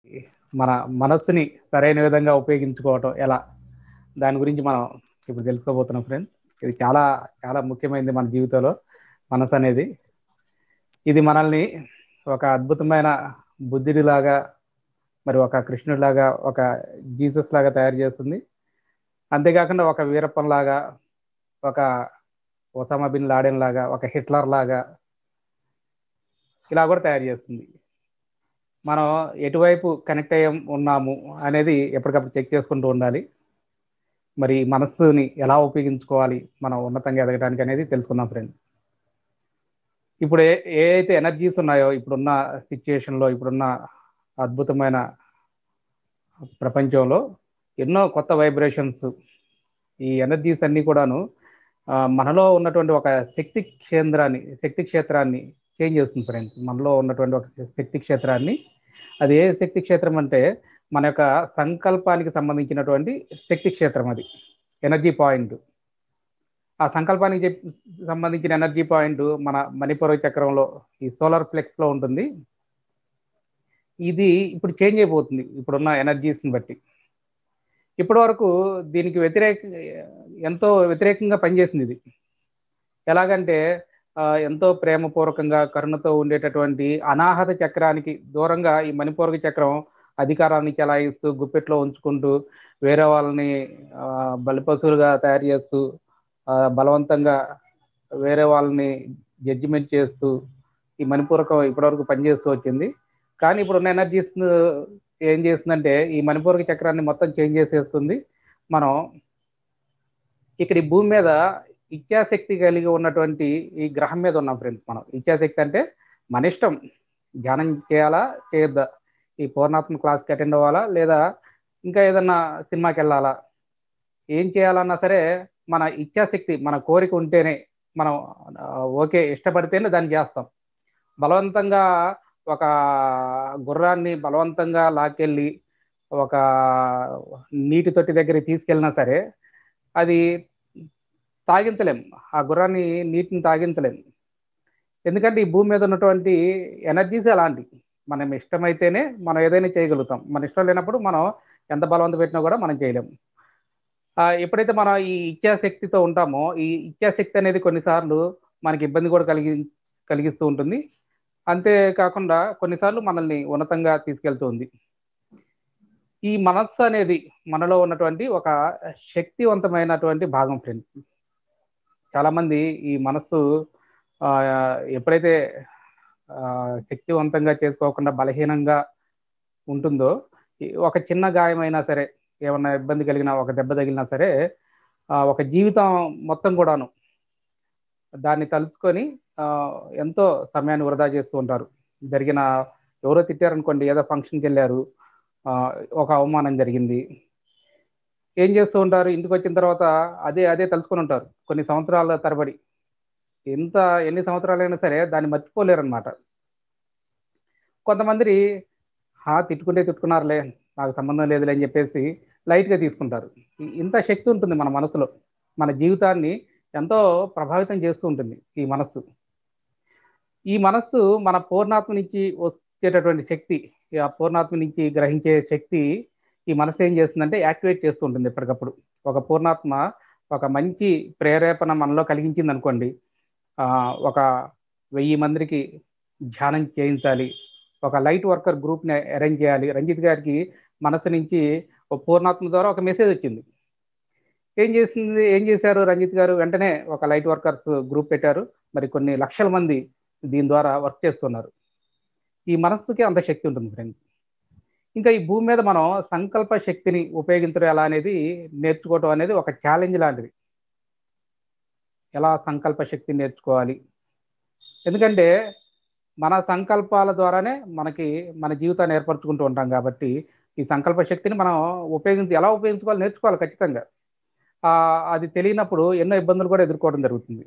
మన మనస్సుని సరైన విధంగా ఉపయోగించుకోవటం ఎలా దాని గురించి మనం ఇప్పుడు తెలుసుకోబోతున్నాం ఫ్రెండ్స్ ఇది చాలా చాలా ముఖ్యమైనది మన జీవితంలో మనసు అనేది ఇది మనల్ని ఒక అద్భుతమైన బుద్ధుడిలాగా మరి ఒక కృష్ణుడిలాగా ఒక జీసస్ లాగా తయారు చేస్తుంది అంతేకాకుండా ఒక వీరప్పన్ లాగా ఒక ఒసామా బిన్ లాడెన్ లాగా ఒక హిట్లర్ లాగా ఇలా కూడా తయారు చేస్తుంది మనం ఎటువైపు కనెక్ట్ అయ్యాం ఉన్నాము అనేది ఎప్పటికప్పుడు చెక్ చేసుకుంటూ ఉండాలి మరి మనస్సుని ఎలా ఉపయోగించుకోవాలి మనం ఉన్నతంగా ఎదగడానికి అనేది తెలుసుకుందాం ఫ్రెండ్ ఇప్పుడు ఏ ఏ అయితే ఎనర్జీస్ ఉన్నాయో ఇప్పుడున్న సిచ్యుయేషన్లో ఇప్పుడున్న అద్భుతమైన ప్రపంచంలో ఎన్నో కొత్త వైబ్రేషన్స్ ఈ ఎనర్జీస్ అన్నీ కూడాను మనలో ఉన్నటువంటి ఒక శక్తి కేంద్రాన్ని శక్తి క్షేత్రాన్ని చేంజ్ చేస్తుంది ఫ్రెండ్స్ మనలో ఉన్నటువంటి ఒక శక్తి క్షేత్రాన్ని అది ఏ శక్తి క్షేత్రం అంటే మన యొక్క సంకల్పానికి సంబంధించినటువంటి శక్తి క్షేత్రం అది ఎనర్జీ పాయింట్ ఆ సంకల్పానికి సంబంధించిన ఎనర్జీ పాయింట్ మన మణిపూర్వ చక్రంలో ఈ సోలార్ ఫ్లెక్స్లో ఉంటుంది ఇది ఇప్పుడు చేంజ్ అయిపోతుంది ఇప్పుడున్న ఎనర్జీస్ని బట్టి ఇప్పటి వరకు దీనికి వ్యతిరేక ఎంతో వ్యతిరేకంగా పనిచేసింది ఇది ఎలాగంటే ఎంతో ప్రేమపూర్వకంగా కరుణతో ఉండేటటువంటి అనాహత చక్రానికి దూరంగా ఈ మణిపూర్వక చక్రం అధికారాన్ని చెలాయిస్తూ గుప్పెట్లో ఉంచుకుంటూ వేరే వాళ్ళని బలిపశువులుగా తయారు చేస్తూ బలవంతంగా వేరే వాళ్ళని జడ్జిమెంట్ చేస్తూ ఈ మణిపూర్వకం ఇప్పటివరకు పనిచేస్తూ వచ్చింది కానీ ఇప్పుడున్న ఎనర్జీస్ ఏం చేస్తుందంటే ఈ మణిపూర్వక చక్రాన్ని మొత్తం చేంజ్ చేసేస్తుంది మనం ఇక్కడ ఈ భూమి మీద ఇచ్ఛాశక్తి కలిగి ఉన్నటువంటి ఈ గ్రహం మీద ఉన్నాం ఫ్రెండ్స్ మనం ఇచ్ఛాశక్తి అంటే మన ఇష్టం ధ్యానం చేయాలా చేయొద్దా ఈ పూర్ణాత్మ క్లాస్కి అటెండ్ అవ్వాలా లేదా ఇంకా ఏదన్నా సినిమాకి వెళ్ళాలా ఏం చేయాలన్నా సరే మన ఇచ్ఛాశక్తి మన కోరిక ఉంటేనే మనం ఓకే ఇష్టపడితేనే దాన్ని చేస్తాం బలవంతంగా ఒక గుర్రాన్ని బలవంతంగా లాక్కెళ్ళి ఒక నీటి తొట్టి దగ్గరికి తీసుకెళ్ళినా సరే అది తాగించలేం ఆ గుర్రాన్ని నీటిని తాగించలేం ఎందుకంటే ఈ భూమి మీద ఉన్నటువంటి ఎనర్జీస్ అలాంటి మనం ఇష్టమైతేనే మనం ఏదైనా చేయగలుగుతాం మన ఇష్టం లేనప్పుడు మనం ఎంత బలవంత పెట్టినా కూడా మనం చేయలేము ఎప్పుడైతే మనం ఈ ఇచ్ఛాశక్తితో ఉంటామో ఈ ఇచ్ఛాశక్తి అనేది కొన్నిసార్లు మనకి ఇబ్బంది కూడా కలిగి కలిగిస్తూ ఉంటుంది అంతేకాకుండా కొన్నిసార్లు మనల్ని ఉన్నతంగా తీసుకెళ్తుంది ఈ మనస్సు అనేది మనలో ఉన్నటువంటి ఒక శక్తివంతమైనటువంటి భాగం ఫ్రెండ్స్ చాలామంది ఈ మనస్సు ఎప్పుడైతే శక్తివంతంగా చేసుకోకుండా బలహీనంగా ఉంటుందో ఒక చిన్న గాయమైనా సరే ఏమన్నా ఇబ్బంది కలిగినా ఒక దెబ్బ తగిలినా సరే ఒక జీవితం మొత్తం కూడాను దాన్ని తలుచుకొని ఎంతో సమయాన్ని వృధా చేస్తూ ఉంటారు జరిగిన ఎవరో తిట్టారనుకోండి ఏదో ఫంక్షన్కి వెళ్ళారు ఒక అవమానం జరిగింది ఏం చేస్తూ ఉంటారు ఇంటికి వచ్చిన తర్వాత అదే అదే తలుచుకొని ఉంటారు కొన్ని సంవత్సరాల తరబడి ఎంత ఎన్ని సంవత్సరాలైనా సరే దాన్ని మర్చిపోలేరు అనమాట కొంతమంది హా తిట్టుకుంటే తిట్టుకున్నారులే నాకు సంబంధం లేదులే అని చెప్పేసి లైట్గా తీసుకుంటారు ఇంత శక్తి ఉంటుంది మన మనసులో మన జీవితాన్ని ఎంతో ప్రభావితం చేస్తూ ఉంటుంది ఈ మనస్సు ఈ మనస్సు మన పూర్ణాత్మ నుంచి వచ్చేటటువంటి శక్తి ఆ పూర్ణాత్మ నుంచి గ్రహించే శక్తి ఈ మనసు ఏం చేస్తుందంటే యాక్టివేట్ చేస్తూ ఉంటుంది ఎప్పటికప్పుడు ఒక పూర్ణాత్మ ఒక మంచి ప్రేరేపణ మనలో కలిగించింది అనుకోండి ఒక వెయ్యి మందికి ధ్యానం చేయించాలి ఒక లైట్ వర్కర్ గ్రూప్ని అరేంజ్ చేయాలి రంజిత్ గారికి మనసు నుంచి ఒక పూర్ణాత్మ ద్వారా ఒక మెసేజ్ వచ్చింది ఏం చేసింది ఏం చేశారు రంజిత్ గారు వెంటనే ఒక లైట్ వర్కర్స్ గ్రూప్ పెట్టారు మరి కొన్ని లక్షల మంది దీని ద్వారా వర్క్ చేస్తున్నారు ఈ మనస్సుకి అంత శక్తి ఉంటుంది ఫ్రెండ్స్ ఇంకా ఈ భూమి మీద మనం సంకల్ప శక్తిని ఉపయోగించడం ఎలా అనేది నేర్చుకోవటం అనేది ఒక ఛాలెంజ్ లాంటిది ఎలా సంకల్ప శక్తిని నేర్చుకోవాలి ఎందుకంటే మన సంకల్పాల ద్వారానే మనకి మన జీవితాన్ని ఏర్పరచుకుంటూ ఉంటాం కాబట్టి ఈ సంకల్ప శక్తిని మనం ఉపయోగించి ఎలా ఉపయోగించుకోవాలి నేర్చుకోవాలి ఖచ్చితంగా అది తెలియనప్పుడు ఎన్నో ఇబ్బందులు కూడా ఎదుర్కోవడం జరుగుతుంది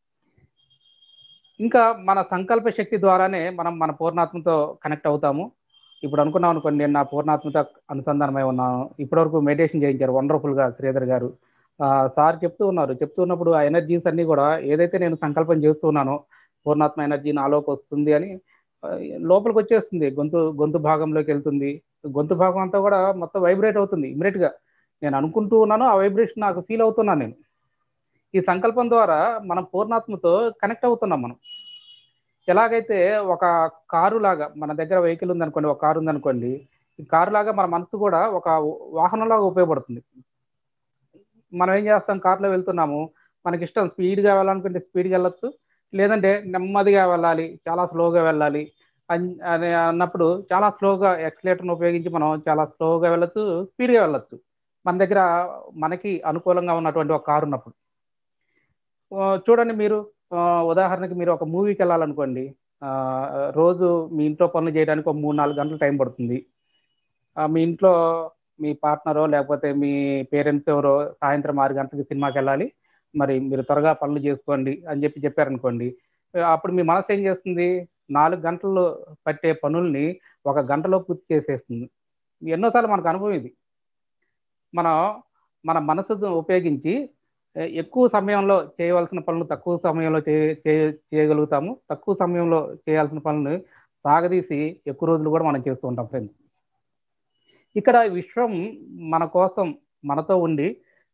ఇంకా మన సంకల్ప శక్తి ద్వారానే మనం మన పూర్ణాత్మతో కనెక్ట్ అవుతాము ఇప్పుడు అనుకున్నాం అనుకోండి నేను నా పూర్ణాత్మతో అనుసంధానమై ఉన్నాను ఇప్పటివరకు మెడిటేషన్ చేయించారు వండర్ఫుల్గా శ్రీధర్ గారు సార్ చెప్తూ ఉన్నారు చెప్తూ ఉన్నప్పుడు ఆ ఎనర్జీస్ అన్నీ కూడా ఏదైతే నేను సంకల్పం చేస్తూ ఉన్నానో పూర్ణాత్మ ఎనర్జీ నాలోకి వస్తుంది అని లోపలికి వచ్చేస్తుంది గొంతు గొంతు భాగంలోకి వెళ్తుంది గొంతు భాగం అంతా కూడా మొత్తం వైబ్రేట్ అవుతుంది ఇమీడియట్గా నేను అనుకుంటూ ఉన్నాను ఆ వైబ్రేషన్ నాకు ఫీల్ అవుతున్నాను నేను ఈ సంకల్పం ద్వారా మనం పూర్ణాత్మతో కనెక్ట్ అవుతున్నాం మనం ఎలాగైతే ఒక కారు లాగా మన దగ్గర వెహికల్ ఉందనుకోండి ఒక కారు ఉందనుకోండి ఈ కారు లాగా మన మనసు కూడా ఒక వాహనంలాగా ఉపయోగపడుతుంది మనం ఏం చేస్తాం కార్లో వెళ్తున్నాము మనకి ఇష్టం స్పీడ్గా వెళ్ళాలనుకుంటే స్పీడ్గా వెళ్ళొచ్చు లేదంటే నెమ్మదిగా వెళ్ళాలి చాలా స్లోగా వెళ్ళాలి అని అన్నప్పుడు చాలా స్లోగా ఎక్సలేటర్ని ఉపయోగించి మనం చాలా స్లోగా వెళ్ళొచ్చు స్పీడ్గా వెళ్ళొచ్చు మన దగ్గర మనకి అనుకూలంగా ఉన్నటువంటి ఒక కారు ఉన్నప్పుడు చూడండి మీరు ఉదాహరణకి మీరు ఒక మూవీకి వెళ్ళాలనుకోండి రోజు మీ ఇంట్లో పనులు చేయడానికి ఒక మూడు నాలుగు గంటలు టైం పడుతుంది మీ ఇంట్లో మీ పార్ట్నరో లేకపోతే మీ పేరెంట్స్ ఎవరో సాయంత్రం ఆరు గంటలకి సినిమాకి వెళ్ళాలి మరి మీరు త్వరగా పనులు చేసుకోండి అని చెప్పి చెప్పారనుకోండి అప్పుడు మీ మనసు ఏం చేస్తుంది నాలుగు గంటలు పట్టే పనుల్ని ఒక గంటలో పూర్తి చేసేస్తుంది ఎన్నోసార్లు మనకు అనుభవం ఇది మనం మన మనసును ఉపయోగించి ఎక్కువ సమయంలో చేయవలసిన పనులు తక్కువ సమయంలో చేయగలుగుతాము తక్కువ సమయంలో చేయాల్సిన పనులు సాగదీసి ఎక్కువ రోజులు కూడా మనం చేస్తూ ఉంటాం ఫ్రెండ్స్ ఇక్కడ విశ్వం మన కోసం మనతో ఉండి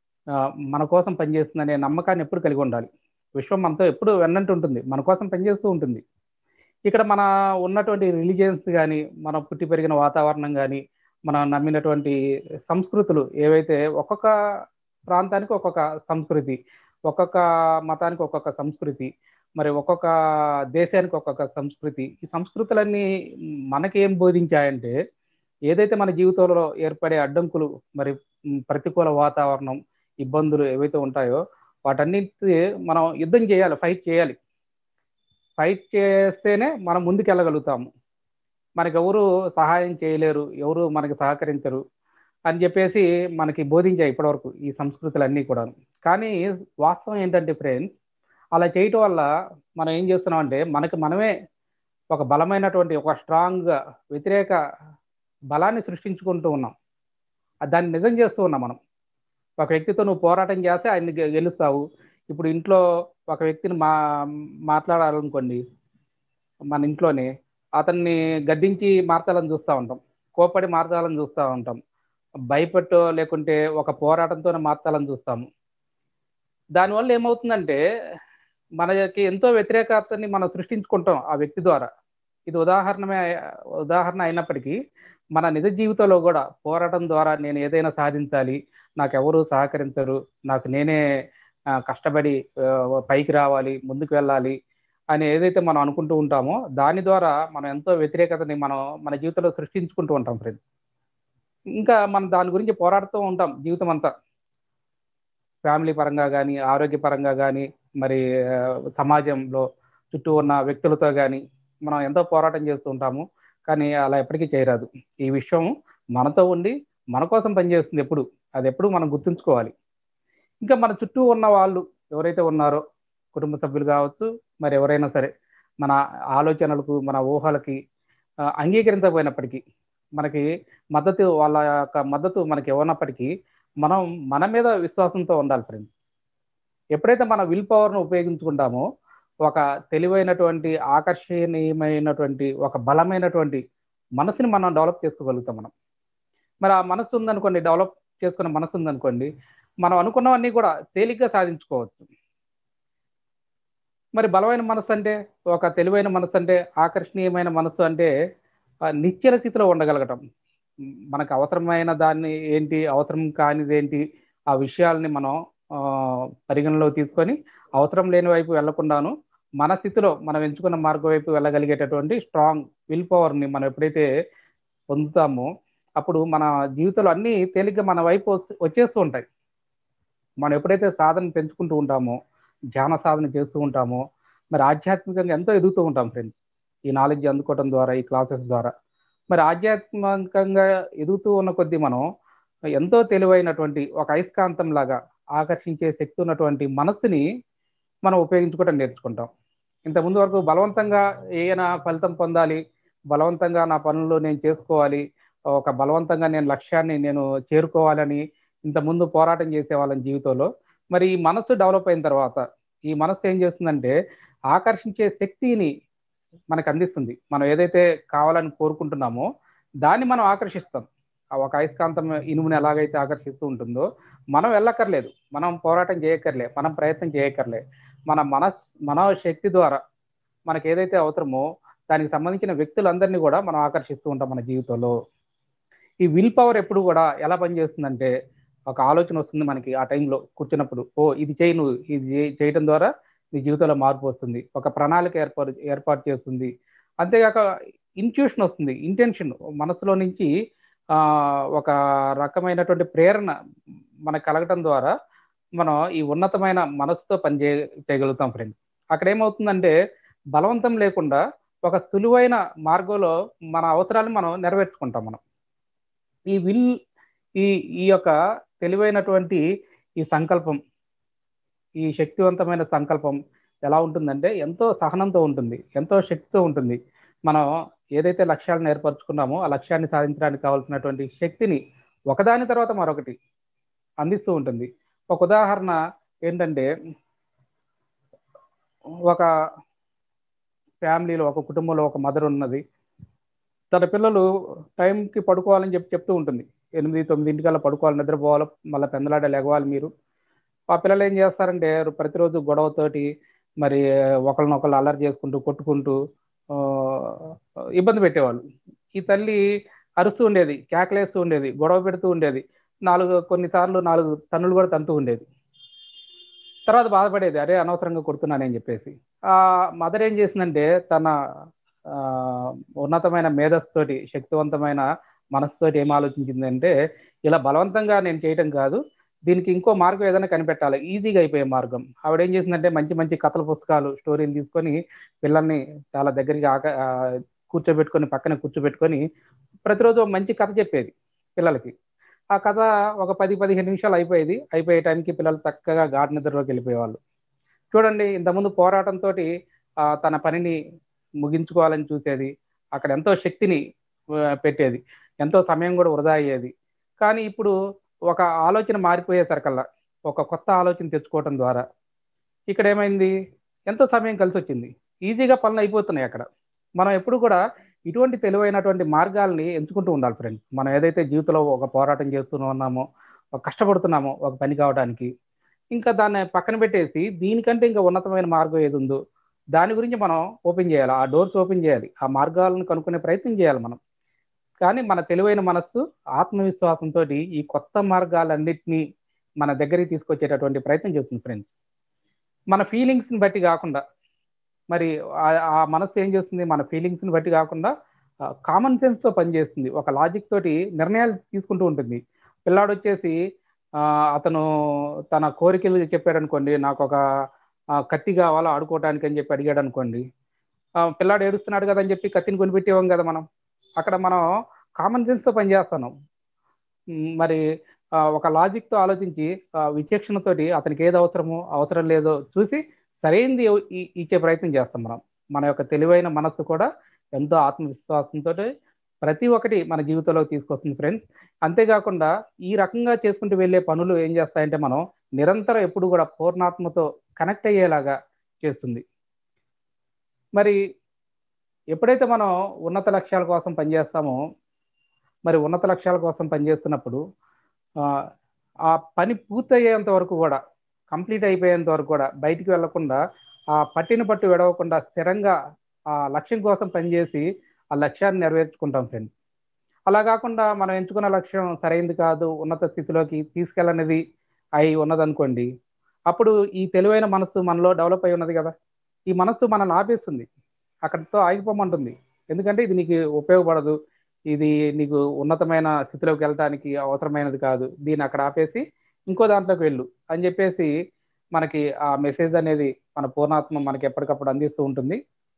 మన కోసం పనిచేస్తుందనే నమ్మకాన్ని ఎప్పుడు కలిగి ఉండాలి విశ్వం మనతో ఎప్పుడు వెన్నంటి ఉంటుంది మన కోసం పనిచేస్తూ ఉంటుంది ఇక్కడ మన ఉన్నటువంటి రిలీజియన్స్ కానీ మన పుట్టి పెరిగిన వాతావరణం కానీ మనం నమ్మినటువంటి సంస్కృతులు ఏవైతే ఒక్కొక్క ప్రాంతానికి ఒక్కొక్క సంస్కృతి ఒక్కొక్క మతానికి ఒక్కొక్క సంస్కృతి మరి ఒక్కొక్క దేశానికి ఒక్కొక్క సంస్కృతి ఈ సంస్కృతులన్నీ మనకి ఏం బోధించాయంటే ఏదైతే మన జీవితంలో ఏర్పడే అడ్డంకులు మరి ప్రతికూల వాతావరణం ఇబ్బందులు ఏవైతే ఉంటాయో వాటన్నిటి మనం యుద్ధం చేయాలి ఫైట్ చేయాలి ఫైట్ చేస్తేనే మనం ముందుకు వెళ్ళగలుగుతాము మనకి ఎవరు సహాయం చేయలేరు ఎవరు మనకి సహకరించరు అని చెప్పేసి మనకి బోధించాయి ఇప్పటివరకు ఈ సంస్కృతులన్నీ కూడా కానీ వాస్తవం ఏంటంటే ఫ్రెండ్స్ అలా చేయటం వల్ల మనం ఏం చేస్తున్నాం అంటే మనకి మనమే ఒక బలమైనటువంటి ఒక స్ట్రాంగ్ వ్యతిరేక బలాన్ని సృష్టించుకుంటూ ఉన్నాం దాన్ని నిజం చేస్తూ ఉన్నాం మనం ఒక వ్యక్తితో నువ్వు పోరాటం చేస్తే ఆయన్ని గెలుస్తావు ఇప్పుడు ఇంట్లో ఒక వ్యక్తిని మా మాట్లాడాలనుకోండి మన ఇంట్లోనే అతన్ని గద్దించి మార్చాలని చూస్తూ ఉంటాం కోపడి మార్చాలని చూస్తూ ఉంటాం భయపెట్టో లేకుంటే ఒక పోరాటంతోనే మార్చాలని చూస్తాము దానివల్ల ఏమవుతుందంటే మనకి ఎంతో వ్యతిరేకతని మనం సృష్టించుకుంటాం ఆ వ్యక్తి ద్వారా ఇది ఉదాహరణమే ఉదాహరణ అయినప్పటికీ మన నిజ జీవితంలో కూడా పోరాటం ద్వారా నేను ఏదైనా సాధించాలి నాకు ఎవరు సహకరించరు నాకు నేనే కష్టపడి పైకి రావాలి ముందుకు వెళ్ళాలి అని ఏదైతే మనం అనుకుంటూ ఉంటామో దాని ద్వారా మనం ఎంతో వ్యతిరేకతని మనం మన జీవితంలో సృష్టించుకుంటూ ఉంటాం ఫ్రెండ్స్ ఇంకా మనం దాని గురించి పోరాడుతూ ఉంటాం జీవితం అంతా ఫ్యామిలీ పరంగా కానీ ఆరోగ్యపరంగా కానీ మరి సమాజంలో చుట్టూ ఉన్న వ్యక్తులతో కానీ మనం ఎంతో పోరాటం చేస్తూ ఉంటాము కానీ అలా ఎప్పటికీ చేయరాదు ఈ విషయం మనతో ఉండి మన కోసం పనిచేస్తుంది ఎప్పుడు అది ఎప్పుడు మనం గుర్తుంచుకోవాలి ఇంకా మన చుట్టూ ఉన్న వాళ్ళు ఎవరైతే ఉన్నారో కుటుంబ సభ్యులు కావచ్చు మరి ఎవరైనా సరే మన ఆలోచనలకు మన ఊహలకి అంగీకరించకపోయినప్పటికీ మనకి మద్దతు వాళ్ళ యొక్క మద్దతు మనకి ఇవ్వనప్పటికీ మనం మన మీద విశ్వాసంతో ఉండాలి ఫ్రెండ్స్ ఎప్పుడైతే మన విల్ పవర్ను ఉపయోగించుకుంటామో ఒక తెలివైనటువంటి ఆకర్షణీయమైనటువంటి ఒక బలమైనటువంటి మనసుని మనం డెవలప్ చేసుకోగలుగుతాం మనం మరి ఆ మనసు ఉందనుకోండి డెవలప్ చేసుకున్న మనసు ఉందనుకోండి మనం అనుకున్నవన్నీ కూడా తేలిగ్గా సాధించుకోవచ్చు మరి బలమైన మనసు అంటే ఒక తెలివైన మనసు అంటే ఆకర్షణీయమైన మనసు అంటే నిశ్చల స్థితిలో ఉండగలగటం మనకు అవసరమైన దాన్ని ఏంటి అవసరం కానిది ఏంటి ఆ విషయాల్ని మనం పరిగణలో తీసుకొని అవసరం లేని వైపు వెళ్లకుండాను మన స్థితిలో మనం ఎంచుకున్న మార్గం వైపు వెళ్ళగలిగేటటువంటి స్ట్రాంగ్ విల్ పవర్ని మనం ఎప్పుడైతే పొందుతామో అప్పుడు మన జీవితంలో అన్నీ తేలిగ్గా మన వైపు వచ్చేస్తూ ఉంటాయి మనం ఎప్పుడైతే సాధన పెంచుకుంటూ ఉంటామో ధ్యాన సాధన చేస్తూ ఉంటామో మరి ఆధ్యాత్మికంగా ఎంతో ఎదుగుతూ ఉంటాం ఫ్రెండ్స్ ఈ నాలెడ్జ్ అందుకోవడం ద్వారా ఈ క్లాసెస్ ద్వారా మరి ఆధ్యాత్మికంగా ఎదుగుతూ ఉన్న కొద్దీ మనం ఎంతో తెలివైనటువంటి ఒక అయస్కాంతం లాగా ఆకర్షించే శక్తి ఉన్నటువంటి మనస్సుని మనం ఉపయోగించుకోవడం నేర్చుకుంటాం ఇంతకుముందు వరకు బలవంతంగా ఏదైనా ఫలితం పొందాలి బలవంతంగా నా పనులు నేను చేసుకోవాలి ఒక బలవంతంగా నేను లక్ష్యాన్ని నేను చేరుకోవాలని ఇంతకుముందు పోరాటం చేసేవాళ్ళని జీవితంలో మరి ఈ మనసు డెవలప్ అయిన తర్వాత ఈ మనసు ఏం చేస్తుందంటే ఆకర్షించే శక్తిని మనకు అందిస్తుంది మనం ఏదైతే కావాలని కోరుకుంటున్నామో దాన్ని మనం ఆకర్షిస్తాం ఆ ఒక అయస్కాంతం ఇనుముని ఎలాగైతే ఆకర్షిస్తూ ఉంటుందో మనం వెళ్ళక్కర్లేదు మనం పోరాటం చేయక్కర్లే మనం ప్రయత్నం చేయక్కర్లే మన మనస్ మన శక్తి ద్వారా మనకి ఏదైతే అవసరమో దానికి సంబంధించిన వ్యక్తులందరినీ కూడా మనం ఆకర్షిస్తూ ఉంటాం మన జీవితంలో ఈ విల్ పవర్ ఎప్పుడు కూడా ఎలా పనిచేస్తుందంటే ఒక ఆలోచన వస్తుంది మనకి ఆ టైంలో కూర్చున్నప్పుడు ఓ ఇది చేయి నువ్వు ఇది చేయి- చేయటం ద్వారా నీ జీవితంలో మార్పు వస్తుంది ఒక ప్రణాళిక ఏర్పాటు ఏర్పాటు చేస్తుంది అంతేగాక ఇన్ట్యూషన్ వస్తుంది ఇంటెన్షన్ మనసులో నుంచి ఆ, ఒక రకమైనటువంటి ప్రేరణ మనకు కలగటం ద్వారా మనం ఈ ఉన్నతమైన మనసుతో పని చేయ చేయగలుగుతాం ఫ్రెండ్స్ అక్కడ ఏమవుతుందంటే బలవంతం లేకుండా ఒక సులువైన మార్గంలో మన అవసరాలను మనం నెరవేర్చుకుంటాం మనం ఈ విల్ ఈ ఈ యొక్క తెలివైనటువంటి ఈ సంకల్పం ఈ శక్తివంతమైన సంకల్పం ఎలా ఉంటుందంటే ఎంతో సహనంతో ఉంటుంది ఎంతో శక్తితో ఉంటుంది మనం ఏదైతే లక్ష్యాలను ఏర్పరచుకున్నామో ఆ లక్ష్యాన్ని సాధించడానికి కావాల్సినటువంటి శక్తిని ఒకదాని తర్వాత మరొకటి అందిస్తూ ఉంటుంది ఒక ఉదాహరణ ఏంటంటే ఒక ఫ్యామిలీలో ఒక కుటుంబంలో ఒక మదర్ ఉన్నది తన పిల్లలు టైంకి పడుకోవాలని చెప్పి చెప్తూ ఉంటుంది ఎనిమిది తొమ్మిదింటికల్లా పడుకోవాలి నిద్రపోవాలి మళ్ళీ పెందలాడ లెగవాలి మీరు ఆ పిల్లలు ఏం చేస్తారంటే ప్రతిరోజు గొడవతోటి మరి ఒకరినొకరు అల్లరి చేసుకుంటూ కొట్టుకుంటూ ఆ, ఇబ్బంది పెట్టేవాళ్ళు ఈ తల్లి అరుస్తూ ఉండేది కేకలేస్తూ ఉండేది గొడవ పెడుతూ ఉండేది నాలుగు కొన్నిసార్లు నాలుగు తన్నులు కూడా తంతూ ఉండేది తర్వాత బాధపడేది అరే అనవసరంగా కొడుతున్నానని చెప్పేసి ఆ మదర్ ఏం చేసిందంటే తన ఆ, ఉన్నతమైన మేధస్సుతోటి శక్తివంతమైన మనస్సుతోటి ఏం ఆలోచించిందంటే ఇలా బలవంతంగా నేను చేయటం కాదు దీనికి ఇంకో మార్గం ఏదైనా కనిపెట్టాలి ఈజీగా అయిపోయే మార్గం ఆవిడ ఏం చేసిందంటే మంచి మంచి కథల పుస్తకాలు స్టోరీలు తీసుకొని పిల్లల్ని చాలా దగ్గరికి ఆక ఆ, కూర్చోబెట్టుకొని పక్కన కూర్చోబెట్టుకొని ప్రతిరోజు ఒక మంచి కథ చెప్పేది పిల్లలకి ఆ కథ ఒక పది పదిహేను నిమిషాలు అయిపోయేది అయిపోయే టైంకి పిల్లలు చక్కగా గాఢ నిద్రలోకి వెళ్ళిపోయేవాళ్ళు చూడండి ఇంతకుముందు పోరాటంతో తన పనిని ముగించుకోవాలని చూసేది అక్కడ ఎంతో శక్తిని ఆ, పెట్టేది ఎంతో సమయం కూడా వృధా అయ్యేది కానీ ఇప్పుడు ఒక ఆలోచన మారిపోయేసరికల్లా ఒక కొత్త ఆలోచన తెచ్చుకోవటం ద్వారా ఇక్కడ ఏమైంది ఎంతో సమయం కలిసి వచ్చింది ఈజీగా పనులు అయిపోతున్నాయి అక్కడ మనం ఎప్పుడు కూడా ఇటువంటి తెలివైనటువంటి మార్గాల్ని ఎంచుకుంటూ ఉండాలి ఫ్రెండ్స్ మనం ఏదైతే జీవితంలో ఒక పోరాటం చేస్తూ ఉన్నామో ఒక కష్టపడుతున్నామో ఒక పని కావడానికి ఇంకా దాన్ని పక్కన పెట్టేసి దీనికంటే ఇంకా ఉన్నతమైన మార్గం ఏది ఉందో దాని గురించి మనం ఓపెన్ చేయాలి ఆ డోర్స్ ఓపెన్ చేయాలి ఆ మార్గాలను కనుక్కునే ప్రయత్నం చేయాలి మనం కానీ మన తెలివైన మనస్సు ఆత్మవిశ్వాసంతో ఈ కొత్త మార్గాలన్నింటినీ మన దగ్గరికి తీసుకొచ్చేటటువంటి ప్రయత్నం చేస్తుంది ఫ్రెండ్స్ మన ఫీలింగ్స్ని బట్టి కాకుండా మరి ఆ- ఆ మనస్సు ఏం చేస్తుంది మన ఫీలింగ్స్ని బట్టి కాకుండా కామన్ సెన్స్తో పనిచేస్తుంది ఒక లాజిక్ తోటి నిర్ణయాలు తీసుకుంటూ ఉంటుంది పిల్లాడు వచ్చేసి ఆ, అతను తన కోరికలు చెప్పాడు అనుకోండి నాకు ఒక ఆ, కత్తి కావాలా ఆడుకోవడానికి అని చెప్పి అడిగాడు అనుకోండి ఆ, పిల్లాడు ఏడుస్తున్నాడు కదా అని చెప్పి కత్తిని కొనిపెట్టేవాం కదా మనం అక్కడ మనం కామన్ సెన్స్తో పనిచేస్తున్నాం మ్, మరి ఆ, ఒక లాజిక్తో ఆలోచించి ఆ, విచక్షణతోటి అతనికి ఏది అవసరమో అవసరం లేదో చూసి సరైనది ఇ- ఇచ్చే ప్రయత్నం చేస్తాం మనం మన యొక్క తెలివైన మనస్సు కూడా ఎంతో ఆత్మవిశ్వాసంతో ప్రతి ఒక్కటి మన జీవితంలోకి తీసుకొస్తుంది ఫ్రెండ్స్ అంతేకాకుండా ఈ రకంగా చేసుకుంటూ వెళ్ళే పనులు ఏం చేస్తాయంటే మనం నిరంతరం ఎప్పుడు కూడా పూర్ణాత్మతో కనెక్ట్ అయ్యేలాగా చేస్తుంది మరి ఎప్పుడైతే మనం ఉన్నత లక్ష్యాల కోసం పనిచేస్తామో మరి ఉన్నత లక్ష్యాల కోసం పనిచేస్తున్నప్పుడు ఆ, ఆ పని పూర్తయ్యేంత వరకు కూడా కంప్లీట్ అయిపోయేంత వరకు కూడా బయటికి వెళ్లకుండా ఆ పట్టిన పట్టు విడవకుండా స్థిరంగా ఆ లక్ష్యం కోసం పనిచేసి ఆ లక్ష్యాన్ని నెరవేర్చుకుంటాం ఫ్రెండ్స్ అలా కాకుండా మనం ఎంచుకున్న లక్ష్యం సరైంది కాదు ఉన్నత స్థితిలోకి తీసుకెళ్ళనిది అయి ఉన్నదనుకోండి అప్పుడు ఈ తెలివైన మనస్సు మనలో డెవలప్ అయి ఉన్నది కదా ఈ మనస్సు మనల్ని ఆపేస్తుంది అక్కడితో ఆగిపోమంటుంది ఎందుకంటే ఇది నీకు ఉపయోగపడదు ఇది నీకు ఉన్నతమైన స్థితిలోకి వెళ్ళటానికి అవసరమైనది కాదు దీన్ని అక్కడ ఆపేసి ఇంకో దాంట్లోకి వెళ్ళు అని చెప్పేసి మనకి ఆ మెసేజ్ అనేది మన పూర్ణాత్మ మనకి ఎప్పటికప్పుడు అందిస్తూ ఉంటుంది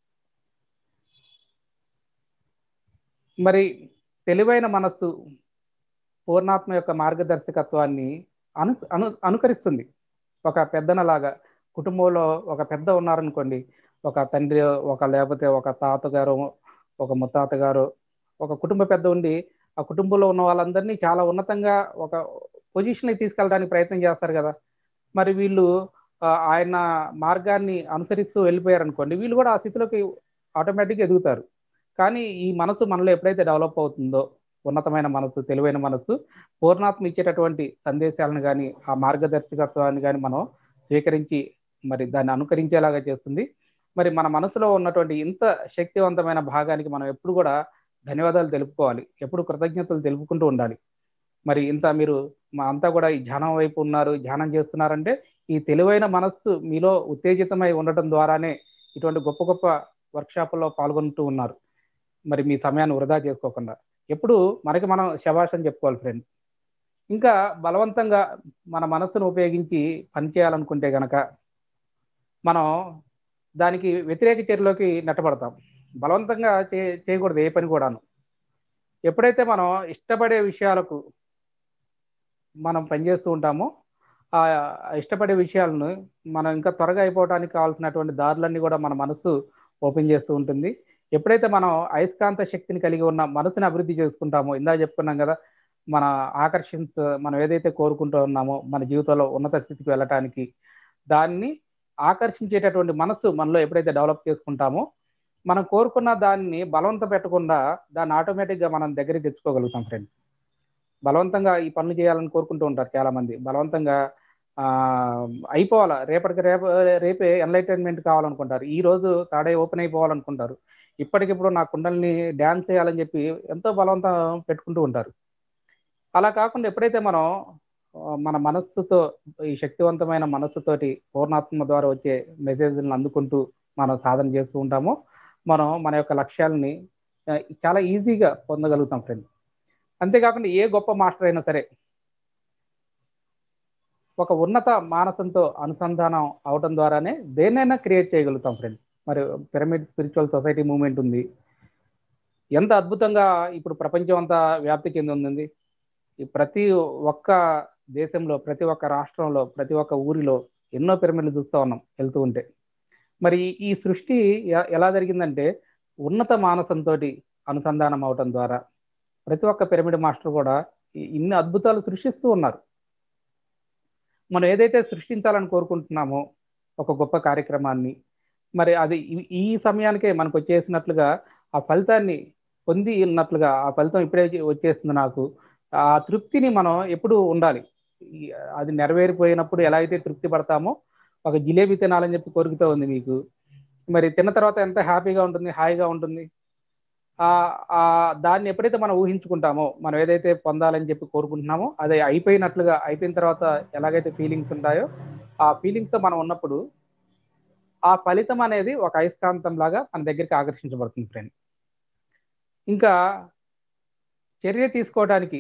మరి తెలివైన మనస్సు పూర్ణాత్మ యొక్క మార్గదర్శకత్వాన్ని అను అను అనుకరిస్తుంది ఒక పెద్దనలాగా కుటుంబంలో ఒక పెద్ద ఉన్నారనుకోండి ఒక తండ్రి ఒక లేకపోతే ఒక తాతగారు ఒక ముత్తాత గారు ఒక కుటుంబ పెద్ద ఉండి ఆ కుటుంబంలో ఉన్న వాళ్ళందరినీ చాలా ఉన్నతంగా ఒక పొజిషన్కి తీసుకెళ్ళడానికి ప్రయత్నం చేస్తారు కదా మరి వీళ్ళు ఆ, ఆయన మార్గాన్ని అనుసరిస్తూ వెళ్ళిపోయారు అనుకోండి వీళ్ళు కూడా ఆ స్థితిలోకి ఆటోమేటిక్గా ఎదుగుతారు కానీ ఈ మనసు మనలో ఎప్పుడైతే డెవలప్ అవుతుందో ఉన్నతమైన మనసు తెలివైన మనసు పూర్ణాత్మ ఇచ్చేటటువంటి సందేశాలను కానీ ఆ మార్గదర్శకత్వాన్ని కానీ మనం స్వీకరించి మరి దాన్ని అనుకరించేలాగా చేస్తుంది మరి మన మనసులో ఉన్నటువంటి ఇంత శక్తివంతమైన భాగానికి మనం ఎప్పుడు కూడా ధన్యవాదాలు తెలుపుకోవాలి ఎప్పుడు కృతజ్ఞతలు తెలుపుకుంటూ ఉండాలి మరి ఇంత మీరు మా అంతా కూడా ఈ ధ్యానం వైపు ఉన్నారు ధ్యానం చేస్తున్నారంటే ఈ తెలివైన మనస్సు మీలో ఉత్తేజితమై ఉండటం ద్వారానే ఇటువంటి గొప్ప గొప్ప వర్క్షాపుల్లో పాల్గొంటూ ఉన్నారు మరి మీ సమయాన్ని వృధా చేసుకోకుండా ఎప్పుడు మనకి మనం శభాష్ అని చెప్పుకోవాలి ఫ్రెండ్ ఇంకా బలవంతంగా మన మనస్సును ఉపయోగించి పనిచేయాలనుకుంటే గనక మనం దానికి వ్యతిరేక చర్యలోకి నెట్టబడతాం బలవంతంగా చే చేయకూడదు ఏ పని కూడాను ఎప్పుడైతే మనం ఇష్టపడే విషయాలకు మనం పనిచేస్తూ ఉంటామో ఆ ఇష్టపడే విషయాలను మనం ఇంకా త్వరగా అయిపోవడానికి కావాల్సినటువంటి దారులన్నీ కూడా మన మనసు ఓపెన్ చేస్తూ ఉంటుంది ఎప్పుడైతే మనం అయస్కాంత శక్తిని కలిగి ఉన్న మనసుని అభివృద్ధి చేసుకుంటామో ఇందా చెప్పుకున్నాం కదా మన ఆకర్షించ మనం ఏదైతే కోరుకుంటూ ఉన్నామో మన జీవితంలో ఉన్నత స్థితికి వెళ్ళటానికి దాన్ని ఆకర్షించేటటువంటి మనసు మనలో ఎప్పుడైతే డెవలప్ చేసుకుంటామో మనం కోరుకున్న దాన్ని బలవంత పెట్టకుండా దాన్ని ఆటోమేటిక్గా మనం దగ్గరికి తెచ్చుకోగలుగుతాం ఫ్రెండ్ బలవంతంగా ఈ పనులు చేయాలని కోరుకుంటూ ఉంటారు చాలామంది బలవంతంగా అయిపోవాలా రేపటికి రేపు రేపే ఎన్లైటైన్మెంట్ కావాలనుకుంటారు ఈ రోజు తాడే ఓపెన్ అయిపోవాలనుకుంటారు ఇప్పటికిప్పుడు నా కుండల్ని డ్యాన్స్ చేయాలని చెప్పి ఎంతో బలవంతం పెట్టుకుంటూ ఉంటారు అలా కాకుండా ఎప్పుడైతే మనం మన మనస్సుతో ఈ శక్తివంతమైన మనస్సుతోటి పూర్ణాత్మ ద్వారా వచ్చే మెసేజ్లను అందుకుంటూ మనం సాధన చేస్తూ ఉంటామో మనం మన యొక్క లక్ష్యాలని చాలా ఈజీగా పొందగలుగుతాం ఫ్రెండ్ అంతేకాకుండా ఏ గొప్ప మాస్టర్ అయినా సరే ఒక ఉన్నత మానసంతో అనుసంధానం అవటం ద్వారానే దేన్నైనా క్రియేట్ చేయగలుగుతాం ఫ్రెండ్ మరి పిరమిడ్ స్పిరిచువల్ సొసైటీ మూవ్మెంట్ ఉంది ఎంత అద్భుతంగా ఇప్పుడు ప్రపంచం అంతా వ్యాప్తి చెంది ఉంది ప్రతి ఒక్క దేశంలో ప్రతి ఒక్క రాష్ట్రంలో ప్రతి ఒక్క ఊరిలో ఎన్నో పిరమిడ్లు చూస్తూ ఉన్నాం వెళ్తూ ఉంటే మరి ఈ సృష్టి ఎలా జరిగిందంటే ఉన్నత మానసంతో అనుసంధానం అవటం ద్వారా ప్రతి ఒక్క పిరమిడ్ మాస్టర్ కూడా ఇన్ని అద్భుతాలు సృష్టిస్తూ ఉన్నారు మనం ఏదైతే సృష్టించాలని కోరుకుంటున్నామో ఒక గొప్ప కార్యక్రమాన్ని మరి అది ఈ సమయానికే మనకు వచ్చేసినట్లుగా ఆ ఫలితాన్ని పొంది ఉన్నట్లుగా ఆ ఫలితం ఇప్పుడే వచ్చేస్తుంది నాకు ఆ తృప్తిని మనం ఎప్పుడు ఉండాలి అది నెరవేరిపోయినప్పుడు ఎలా అయితే తృప్తి పడతామో ఒక జిలేబీ తినాలని చెప్పి కోరికతో ఉంది మీకు మరి తిన్న తర్వాత ఎంత హ్యాపీగా ఉంటుంది హాయిగా ఉంటుంది ఆ దాన్ని ఎప్పుడైతే మనం ఊహించుకుంటామో మనం ఏదైతే పొందాలని చెప్పి కోరుకుంటున్నామో అది అయిపోయినట్లుగా అయిపోయిన తర్వాత ఎలాగైతే ఫీలింగ్స్ ఉంటాయో ఆ ఫీలింగ్స్తో మనం ఉన్నప్పుడు ఆ ఫలితం అనేది ఒక అయస్కాంతం లాగా మన దగ్గరికి ఆకర్షించబడుతుంది ఫ్రెండ్ ఇంకా చర్య తీసుకోవడానికి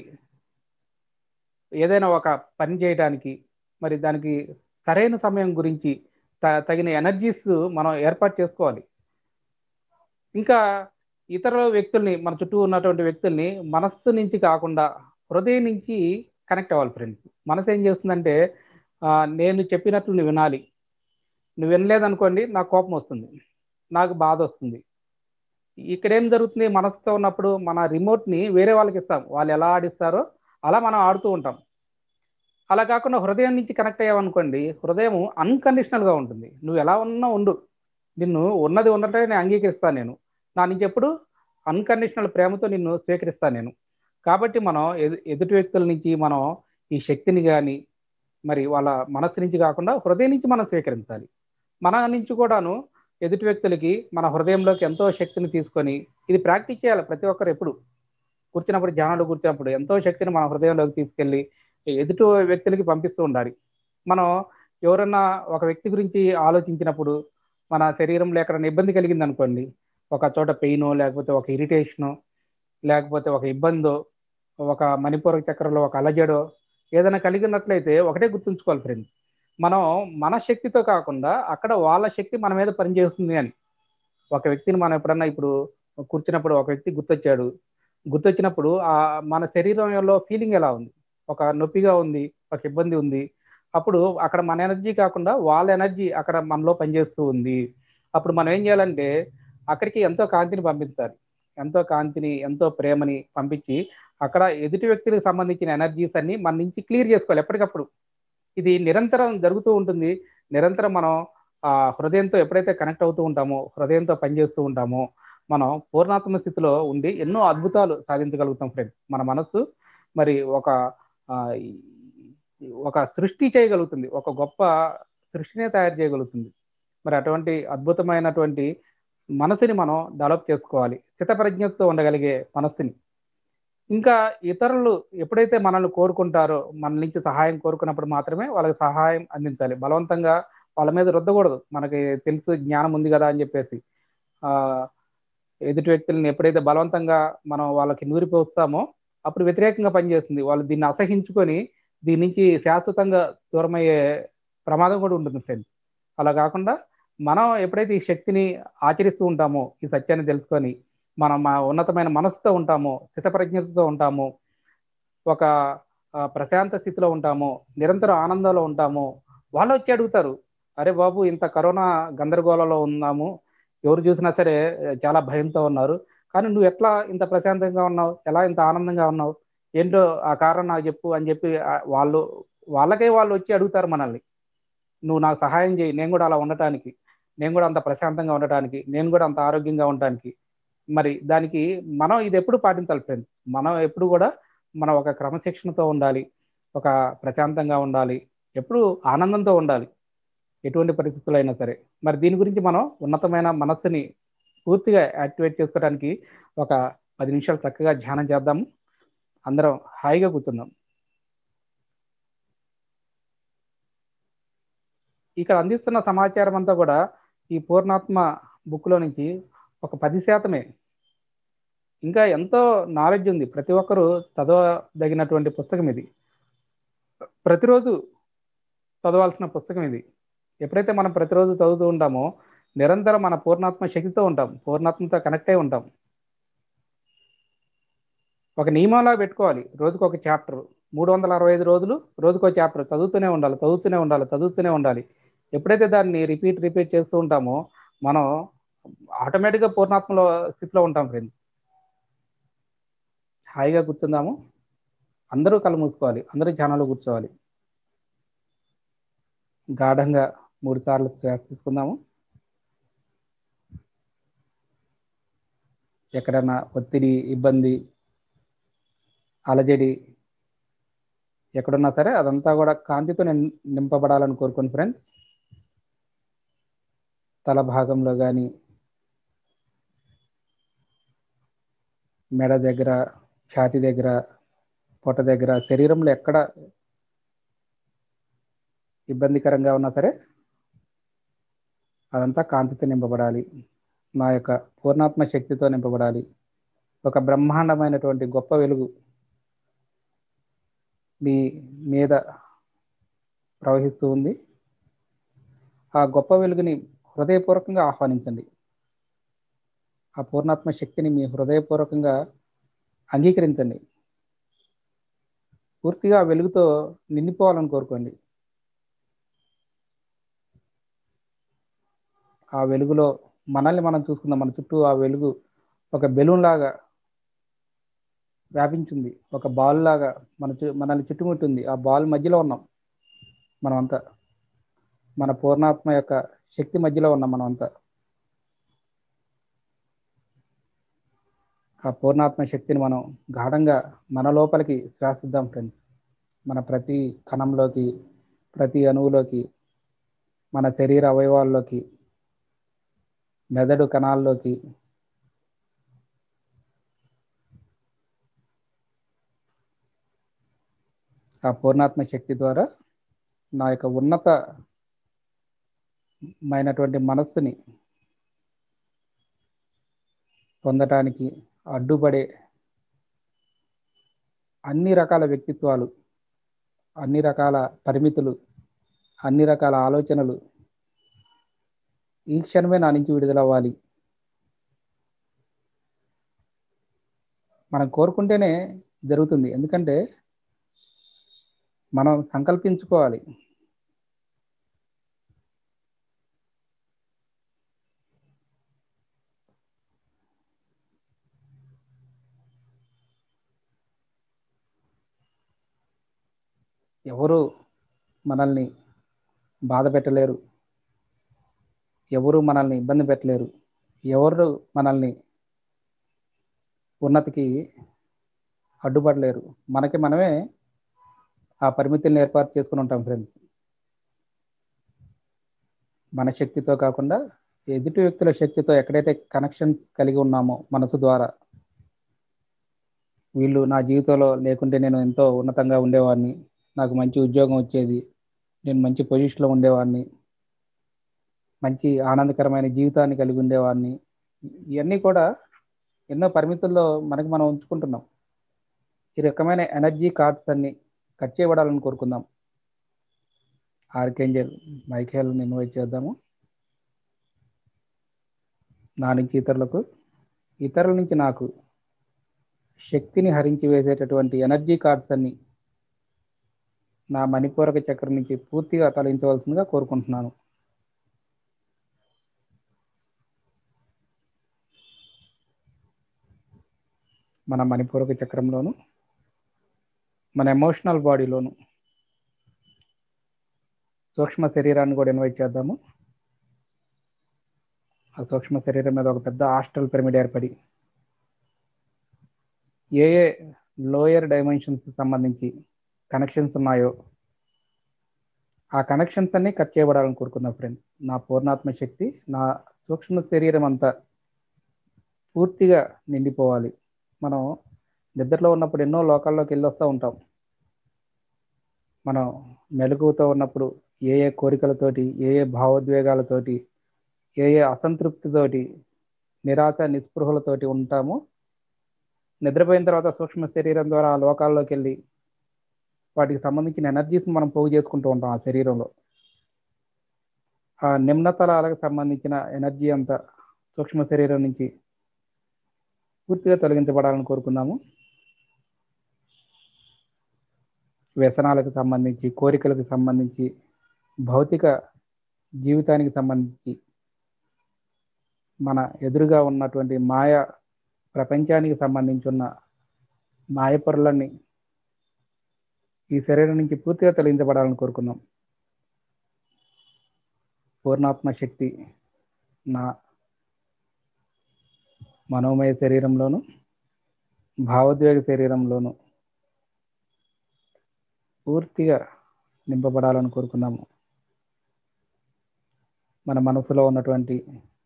ఏదైనా ఒక పని చేయడానికి మరి దానికి సరైన సమయం గురించి తగిన ఎనర్జీస్ మనం ఏర్పాటు చేసుకోవాలి ఇంకా ఇతర వ్యక్తుల్ని మన చుట్టూ ఉన్నటువంటి వ్యక్తుల్ని మనస్సు నుంచి కాకుండా హృదయం నుంచి కనెక్ట్ అవ్వాలి ఫ్రెండ్స్ మనసు ఏం చేస్తుందంటే నేను చెప్పినట్లు నువ్వు వినాలి నువ్వు వినలేదనుకోండి నాకు కోపం వస్తుంది నాకు బాధ వస్తుంది ఇక్కడ ఏం జరుగుతుంది మనసుతో ఉన్నప్పుడు మన రిమోట్ని వేరే వాళ్ళకి ఇస్తాం వాళ్ళు ఎలా ఆడిస్తారో అలా మనం ఆడుతూ ఉంటాం అలా కాకుండా హృదయం నుంచి కనెక్ట్ అయ్యావనుకోండి హృదయం అన్కండిషనల్గా ఉంటుంది నువ్వు ఎలా ఉన్నా ఉండు నిన్ను ఉన్నది ఉన్నట్టే నేను అంగీకరిస్తాను నేను నా నుంచి ఎప్పుడు అన్కండిషనల్ ప్రేమతో నిన్ను స్వీకరిస్తాను నేను కాబట్టి మనం ఎదు ఎదుటి వ్యక్తుల నుంచి మనం ఈ శక్తిని కానీ మరి వాళ్ళ మనస్సు నుంచి కాకుండా హృదయం నుంచి మనం స్వీకరించాలి మన నుంచి కూడాను ఎదుటి వ్యక్తులకి మన హృదయంలోకి ఎంతో శక్తిని తీసుకొని ఇది ప్రాక్టీస్ చేయాలి ప్రతి ఒక్కరు ఎప్పుడు కూర్చున్నప్పుడు ధ్యానంలో కూర్చున్నప్పుడు ఎంతో శక్తిని మన హృదయంలోకి తీసుకెళ్ళి ఎదుటి వ్యక్తులకి పంపిస్తూ ఉండాలి మనం ఎవరన్నా ఒక వ్యక్తి గురించి ఆలోచించినప్పుడు మన శరీరంలో ఎక్కడైనా ఇబ్బంది కలిగింది అనుకోండి ఒక చోట పెయినో లేకపోతే ఒక ఇరిటేషనో లేకపోతే ఒక ఇబ్బందో ఒక మణిపూరక చక్రంలో ఒక అలజడో ఏదైనా కలిగినట్లయితే ఒకటే గుర్తుంచుకోవాలి ఫ్రెండ్ మనం మన శక్తితో కాకుండా అక్కడ వాళ్ళ శక్తి మన మీద పనిచేస్తుంది అని ఒక వ్యక్తిని మనం ఎప్పుడన్నా ఇప్పుడు కూర్చున్నప్పుడు ఒక వ్యక్తి గుర్తొచ్చాడు గుర్తొచ్చినప్పుడు ఆ మన శరీరంలో ఫీలింగ్ ఎలా ఉంది ఒక నొప్పిగా ఉంది ఒక ఇబ్బంది ఉంది అప్పుడు అక్కడ మన ఎనర్జీ కాకుండా వాళ్ళ ఎనర్జీ అక్కడ మనలో పనిచేస్తూ ఉంది అప్పుడు మనం ఏం చేయాలంటే అక్కడికి ఎంతో కాంతిని పంపించాలి ఎంతో కాంతిని ఎంతో ప్రేమని పంపించి అక్కడ ఎదుటి వ్యక్తులకు సంబంధించిన ఎనర్జీస్ అన్ని మన నుంచి క్లియర్ చేసుకోవాలి ఎప్పటికప్పుడు ఇది నిరంతరం జరుగుతూ ఉంటుంది నిరంతరం మనం ఆ హృదయంతో ఎప్పుడైతే కనెక్ట్ అవుతూ ఉంటామో హృదయంతో పనిచేస్తూ ఉంటామో మనం పూర్ణాత్మ స్థితిలో ఉండి ఎన్నో అద్భుతాలు సాధించగలుగుతాం ఫ్రెండ్స్ మన మనస్సు మరి ఒక ఆ, ఒక సృష్టి చేయగలుగుతుంది ఒక గొప్ప సృష్టినే తయారు చేయగలుగుతుంది మరి అటువంటి అద్భుతమైనటువంటి మనసుని మనం డెవలప్ చేసుకోవాలి స్థితప్రజ్ఞతో ఉండగలిగే మనస్సుని ఇంకా ఇతరులు ఎప్పుడైతే మనల్ని కోరుకుంటారో మన నుంచి సహాయం కోరుకున్నప్పుడు మాత్రమే వాళ్ళకి సహాయం అందించాలి బలవంతంగా వాళ్ళ మీద రుద్దకూడదు మనకి తెలుసు జ్ఞానం ఉంది కదా అని చెప్పేసి ఆ ఎదుటి వ్యక్తులను ఎప్పుడైతే బలవంతంగా మనం వాళ్ళకి నూరిపోస్తామో అప్పుడు వ్యతిరేకంగా పనిచేస్తుంది వాళ్ళు దీన్ని అసహించుకొని దీని నుంచి శాశ్వతంగా దూరమయ్యే ప్రమాదం కూడా ఉంటుంది ఫ్రెండ్స్ అలా కాకుండా మనం ఎప్పుడైతే ఈ శక్తిని ఆచరిస్తూ ఉంటామో ఈ సత్యాన్ని తెలుసుకొని మనం మా ఉన్నతమైన మనసుతో ఉంటామో స్థితప్రజ్ఞతతో ఉంటామో ఒక ఆ, ప్రశాంత స్థితిలో ఉంటామో నిరంతరం ఆనందంలో ఉంటామో వాళ్ళు వచ్చి అడుగుతారు అరే బాబు ఇంత కరోనా గందరగోళంలో ఉన్నాము ఎవరు చూసినా సరే చాలా భయంతో ఉన్నారు కానీ నువ్వు ఎట్లా ఇంత ప్రశాంతంగా ఉన్నావు ఎలా ఇంత ఆనందంగా ఉన్నావు ఏంటో ఆ కారణం నాకు చెప్పు అని చెప్పి ఆ, వాళ్ళు వాళ్ళకే వాళ్ళు వచ్చి అడుగుతారు మనల్ని నువ్వు నాకు సహాయం చేయి నేను కూడా అలా ఉండటానికి నేను కూడా అంత ప్రశాంతంగా ఉండటానికి నేను కూడా అంత ఆరోగ్యంగా ఉండటానికి మరి దానికి మనం ఇది ఎప్పుడు పాటించాలి ఫ్రెండ్స్ మనం ఎప్పుడు కూడా మనం ఒక క్రమశిక్షణతో ఉండాలి ఒక ప్రశాంతంగా ఉండాలి ఎప్పుడు ఆనందంతో ఉండాలి ఎటువంటి పరిస్థితులు అయినా సరే మరి దీని గురించి మనం ఉన్నతమైన మనస్సుని పూర్తిగా యాక్టివేట్ చేసుకోవడానికి ఒక పది నిమిషాలు చక్కగా ధ్యానం చేద్దాము అందరం హాయిగా కూర్చుందాం ఇక్కడ అందిస్తున్న సమాచారం అంతా కూడా ఈ పూర్ణాత్మ బుక్లో నుంచి ఒక పది శాతమే ఇంకా ఎంతో నాలెడ్జ్ ఉంది ప్రతి ఒక్కరూ చదవదగినటువంటి పుస్తకం ఇది ప్రతిరోజు చదవాల్సిన పుస్తకం ఇది ఎప్పుడైతే మనం ప్రతిరోజు చదువుతూ ఉంటామో నిరంతరం మన పూర్ణాత్మ శక్తితో ఉంటాం పూర్ణాత్మతో కనెక్ట్ అయి ఉంటాం ఒక నియమంలా పెట్టుకోవాలి రోజుకు ఒక చాప్టర్ మూడు వందల అరవై ఐదు రోజులు రోజుకో చాప్టర్ చదువుతూనే ఉండాలి చదువుతూనే ఉండాలి చదువుతూనే ఉండాలి ఎప్పుడైతే దాన్ని రిపీట్ రిపీట్ చేస్తూ ఉంటామో మనం ఆటోమేటిక్గా పూర్ణాత్మలో స్థితిలో ఉంటాం ఫ్రెండ్స్ హాయిగా కూర్చుందాము అందరూ కళ్ళు మూసుకోవాలి అందరూ ధ్యానంలో కూర్చోవాలి గాఢంగా మూడు సార్లు శ్వాస తీసుకుందాము ఎక్కడన్నా ఒత్తిడి ఇబ్బంది అలజడి ఎక్కడున్నా సరే అదంతా కూడా కాంతితో నిం- నింపబడాలని కోరుకోండి ఫ్రెండ్స్ తల భాగంలో కానీ మెడ దగ్గర ఛాతి దగ్గర పొట్ట దగ్గర శరీరంలో ఎక్కడ ఇబ్బందికరంగా ఉన్నా సరే అదంతా కాంతితో నింపబడాలి నా యొక్క పూర్ణాత్మ శక్తితో నింపబడాలి ఒక బ్రహ్మాండమైనటువంటి గొప్ప వెలుగు మీ మీద ప్రవహిస్తూ ఉంది ఆ గొప్ప వెలుగుని హృదయపూర్వకంగా ఆహ్వానించండి ఆ పూర్ణాత్మ శక్తిని మీ హృదయపూర్వకంగా అంగీకరించండి పూర్తిగా ఆ వెలుగుతో నిండిపోవాలని కోరుకోండి ఆ వెలుగులో మనల్ని మనం చూసుకుందాం మన చుట్టూ ఆ వెలుగు ఒక బెలూన్ లాగా వ్యాపించింది ఒక బాల్ లాగా మన చు- మనల్ని చుట్టుముట్టింది ఆ బాల్ మధ్యలో ఉన్నాం మనమంతా మన పూర్ణాత్మ యొక్క శక్తి మధ్యలో ఉన్నాం మనమంతా ఆ పూర్ణాత్మ శక్తిని మనం గాఢంగా మన లోపలికి శ్వాసిద్దాం ఫ్రెండ్స్ మన ప్రతి కణంలోకి ప్రతి అణువులోకి మన శరీర అవయవాల్లోకి మెదడు కణాల్లోకి ఆ పూర్ణాత్మ శక్తి ద్వారా నా యొక్క ఉన్నతమైనటువంటి మనస్సుని పొందటానికి అడ్డుపడే అన్ని రకాల వ్యక్తిత్వాలు అన్ని రకాల పరిమితులు అన్ని రకాల ఆలోచనలు ఈ క్షణమే నా నుంచి విడుదలవ్వాలి మనం కోరుకుంటేనే జరుగుతుంది ఎందుకంటే మనం సంకల్పించుకోవాలి ఎవరు మనల్ని బాధ పెట్టలేరు ఎవరు మనల్ని ఇబ్బంది పెట్టలేరు ఎవరు మనల్ని ఉన్నతికి అడ్డుపడలేరు మనకి మనమే ఆ పరిమితులను ఏర్పాటు చేసుకుని ఉంటాం ఫ్రెండ్స్ మన శక్తితో కాకుండా ఎదుటి వ్యక్తుల శక్తితో ఎక్కడైతే కనెక్షన్స్ కలిగి ఉన్నామో మనసు ద్వారా వీళ్ళు నా జీవితంలో లేకుంటే నేను ఎంతో ఉన్నతంగా ఉండేవాడిని నాకు మంచి ఉద్యోగం వచ్చేది నేను మంచి పొజిషన్లో ఉండేవాడిని మంచి ఆనందకరమైన జీవితాన్ని కలిగి ఉండేవాడిని ఇవన్నీ కూడా ఎన్నో పరిమితుల్లో మనకి మనం ఉంచుకుంటున్నాం ఈ రకమైన ఎనర్జీ కార్డ్స్ అన్ని కట్ చేయబడాలని కోరుకుందాం ఆర్కేంజల్ మైఖేల్ని ఇన్వైట్ చేద్దాము నా నుంచి ఇతరులకు ఇతరుల నుంచి నాకు శక్తిని హరించి వేసేటటువంటి ఎనర్జీ కార్డ్స్ అన్ని నా మణిపూరక చక్రం నుంచి పూర్తిగా తొలగించవలసిందిగా కోరుకుంటున్నాను మన మణిపూరక చక్రంలోను మన ఎమోషనల్ బాడీలోను సూక్ష్మ శరీరాన్ని కూడా ఇన్వైట్ చేద్దాము ఆ సూక్ష్మ శరీరం మీద ఒక పెద్ద హాస్టల్ పిరమిడ్ ఏర్పడి ఏ ఏ లోయర్ డైమెన్షన్స్ సంబంధించి కనెక్షన్స్ ఉన్నాయో ఆ కనెక్షన్స్ అన్నీ కట్ చేయబడాలని కోరుకుందాం ఫ్రెండ్ నా పూర్ణాత్మ శక్తి నా సూక్ష్మ శరీరం అంతా పూర్తిగా నిండిపోవాలి మనం నిద్రలో ఉన్నప్పుడు ఎన్నో లోకాల్లోకి వెళ్ళి వస్తూ ఉంటాం మనం మెలకువతో ఉన్నప్పుడు ఏ ఏ కోరికలతోటి ఏ ఏ భావోద్వేగాలతోటి ఏ ఏ అసంతృప్తితోటి నిరాశ నిస్పృహలతోటి ఉంటామో నిద్రపోయిన తర్వాత సూక్ష్మ శరీరం ద్వారా ఆ లోకాల్లోకి వెళ్ళి వాటికి సంబంధించిన ఎనర్జీస్ మనం పోగు చేసుకుంటూ ఉంటాం ఆ శరీరంలో ఆ నిమ్నతలాలకు సంబంధించిన ఎనర్జీ అంతా సూక్ష్మ శరీరం నుంచి పూర్తిగా తొలగించబడాలని కోరుకుందాము వ్యసనాలకు సంబంధించి కోరికలకు సంబంధించి భౌతిక జీవితానికి సంబంధించి మన ఎదురుగా ఉన్నటువంటి మాయ ప్రపంచానికి సంబంధించి ఉన్న మాయ పొరలన్నీ ఈ శరీరం నుంచి పూర్తిగా తొలగించబడాలని కోరుకుందాం పూర్ణాత్మ శక్తి నా మనోమయ శరీరంలోను భావోద్వేగ శరీరంలోను పూర్తిగా నింపబడాలని కోరుకుందాము మన మనసులో ఉన్నటువంటి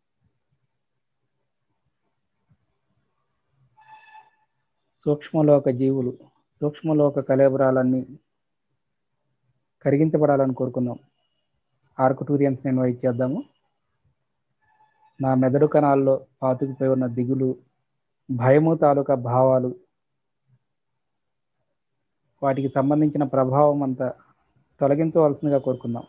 సూక్ష్మలోక జీవులు సూక్ష్మలోక కలేబరాలన్నీ కరిగించబడాలని కోరుకుందాం ఆర్కుటూరియన్స్ని ఇన్వైట్ చేద్దాము నా మెదడు కణాల్లో పాతుకుపోయి ఉన్న దిగులు భయము తాలూకా భావాలు వాటికి సంబంధించిన ప్రభావం అంతా తొలగించవలసిందిగా కోరుకుందాం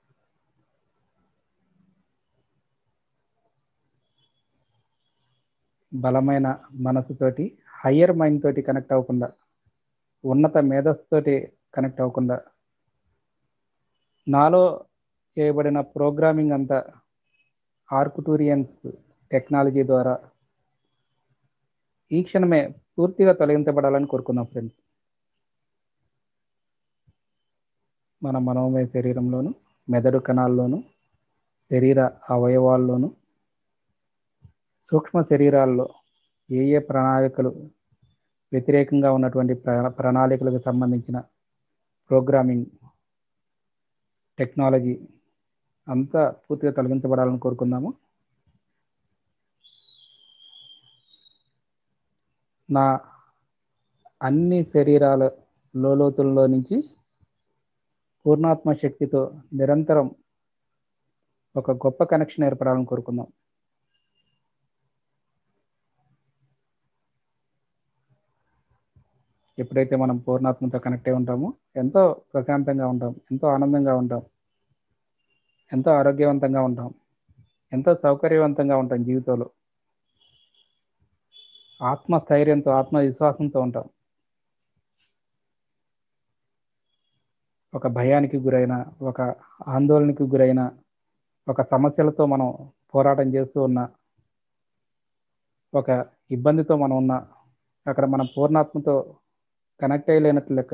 బలమైన మనసుతోటి హయ్యర్ మైండ్ తోటి కనెక్ట్ అవ్వకుండా ఉన్నత మేధస్సుతోటి కనెక్ట్ అవ్వకుండా నాలో చేయబడిన ప్రోగ్రామింగ్ అంతా ఆర్కుటూరియన్స్ టెక్నాలజీ ద్వారా ఈ క్షణమే పూర్తిగా తొలగించబడాలని కోరుకుందాం ఫ్రెండ్స్ మన మనోమయ శరీరంలోను మెదడు కణాల్లోను శరీర అవయవాల్లోను సూక్ష్మ శరీరాల్లో ఏ ఏ ప్రణాళికలు వ్యతిరేకంగా ఉన్నటువంటి ప్రణాళికలకు సంబంధించిన ప్రోగ్రామింగ్ టెక్నాలజీ అంతా పూర్తిగా తొలగించబడాలని కోరుకుందాము నా అన్ని శరీరాల లోతుల్లో నుంచి పూర్ణాత్మ శక్తితో నిరంతరం ఒక గొప్ప కనెక్షన్ ఏర్పడాలని కోరుకుందాం ఎప్పుడైతే మనం పూర్ణాత్మతో కనెక్ట్ అయి ఉంటామో ఎంతో ప్రశాంతంగా ఉంటాం ఎంతో ఆనందంగా ఉంటాం ఎంతో ఆరోగ్యవంతంగా ఉంటాం ఎంతో సౌకర్యవంతంగా ఉంటాం జీవితంలో ఆత్మస్థైర్యంతో ఆత్మవిశ్వాసంతో ఉంటాం ఒక భయానికి గురైన ఒక ఆందోళనకి గురైన ఒక సమస్యలతో మనం పోరాటం చేస్తూ ఉన్న ఒక ఇబ్బందితో మనం ఉన్న అక్కడ మనం పూర్ణాత్మతో కనెక్ట్ అయ్యలేనట్లు లెక్క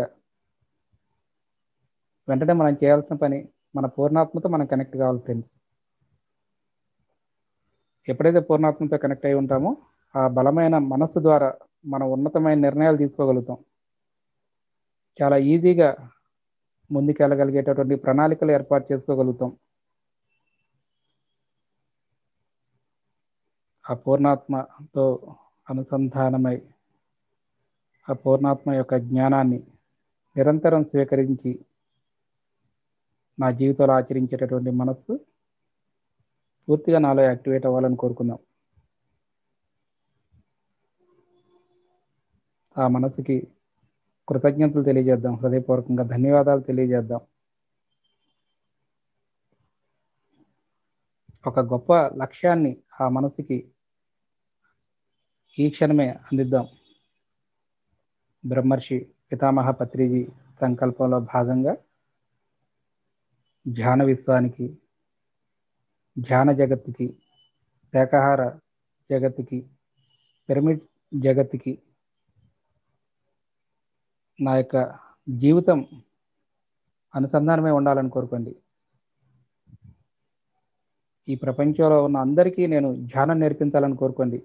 వెంటనే మనం చేయాల్సిన పని మన పూర్ణాత్మతో మనం కనెక్ట్ కావాలి ఫ్రెండ్స్ ఎప్పుడైతే పూర్ణాత్మతో కనెక్ట్ అయి ఉంటామో ఆ బలమైన మనస్సు ద్వారా మనం ఉన్నతమైన నిర్ణయాలు తీసుకోగలుగుతాం చాలా ఈజీగా ముందుకెళ్ళగలిగేటటువంటి ప్రణాళికలు ఏర్పాటు చేసుకోగలుగుతాం ఆ పూర్ణాత్మతో అనుసంధానమై ఆ పూర్ణాత్మ యొక్క జ్ఞానాన్ని నిరంతరం స్వీకరించి నా జీవితంలో ఆచరించేటటువంటి మనస్సు పూర్తిగా నాలో యాక్టివేట్ అవ్వాలని కోరుకుందాం ఆ మనసుకి కృతజ్ఞతలు తెలియజేద్దాం హృదయపూర్వకంగా ధన్యవాదాలు తెలియజేద్దాం ఒక గొప్ప లక్ష్యాన్ని ఆ మనసుకి ఈ క్షణమే అందిద్దాం బ్రహ్మర్షి పితామహ పత్రిజీ సంకల్పంలో భాగంగా ధ్యాన విశ్వానికి ధ్యాన జగత్తుకి శాకాహార జగత్తుకి పిరమిడ్ జగత్తుకి నా యొక్క జీవితం అనుసంధానమే ఉండాలని కోరుకోండి ఈ ప్రపంచంలో ఉన్న అందరికీ నేను ధ్యానం నేర్పించాలని కోరుకోండి